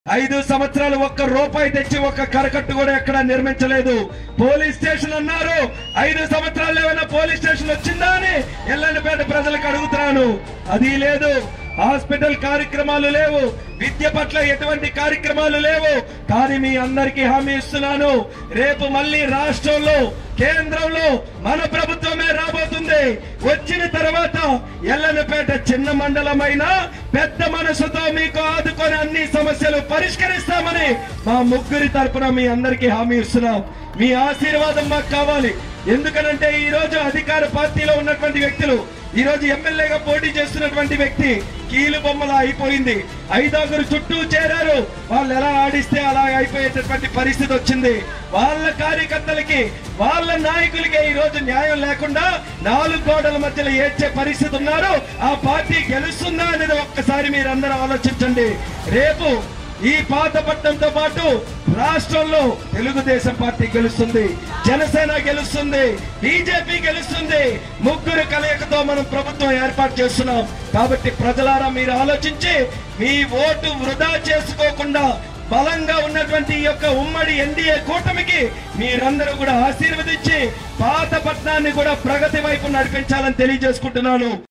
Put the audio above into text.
ఐదు సంవత్సరాలు ఒక్క రూపాయి తెచ్చి ఒక్క కరకట్టు కూడా ఎక్కడ నిర్మించలేదు పోలీస్ స్టేషన్ అన్నారు ఐదు సంవత్సరాలు ఏమైనా పోలీస్ స్టేషన్ వచ్చిందా అని ఎల్లండిపేట ప్రజలకు అడుగుతున్నాను అది లేదు హాస్పిటల్ కార్యక్రమాలు లేవు విద్య పట్ల ఎటువంటి కార్యక్రమాలు లేవు కానీ మీ అందరికీ హామీ ఇస్తున్నాను రేపు మళ్ళీ రాష్ట్రంలో కేంద్రంలో మన ప్రభుత్వమే రాబోతుంది వచ్చిన తర్వాత ఎల్లనపేట చిన్న మండలమైన పెద్ద మనసుతో మీకు ఆదుకొని అన్ని సమస్యలు పరిష్కరిస్తామని మా ముగ్గురి తరపున మీ అందరికీ హామీ ఇస్తున్నాం మీ ఆశీర్వాదం మాకు కావాలి ఎందుకనంటే ఈ రోజు అధికార పార్టీలో ఉన్నటువంటి వ్యక్తులు ఈ రోజు ఎమ్మెల్యేగా పోటీ చేస్తున్నటువంటి వ్యక్తి కీలు బొమ్మలా అయిపోయింది ఐదాగురు చుట్టూ చేరారు వాళ్ళు ఎలా ఆడిస్తే అలా అయిపోయేటటువంటి పరిస్థితి వచ్చింది వాళ్ళ కార్యకర్తలకి వాళ్ళ నాయకులకి ఈ రోజు న్యాయం లేకుండా నాలుగు గోడల మధ్యలో ఏడ్చే పరిస్థితి ఉన్నారు ఆ పార్టీ గెలుస్తుందా అనేది ఒక్కసారి మీరందరూ ఆలోచించండి రేపు ఈ పాతపట్నంతో పాటు రాష్ట్రంలో తెలుగుదేశం పార్టీ గెలుస్తుంది జనసేన గెలుస్తుంది బీజేపీ గెలుస్తుంది ముగ్గురు కలయికతో మనం ప్రభుత్వం ఏర్పాటు చేస్తున్నాం కాబట్టి ప్రజలారా మీరు ఆలోచించి మీ ఓటు వృధా చేసుకోకుండా బలంగా ఉన్నటువంటి ఈ యొక్క ఉమ్మడి ఎన్డీఏ కూటమికి మీరందరూ కూడా ఆశీర్వదించి పాతపట్నాన్ని కూడా ప్రగతి వైపు నడిపించాలని తెలియజేసుకుంటున్నాను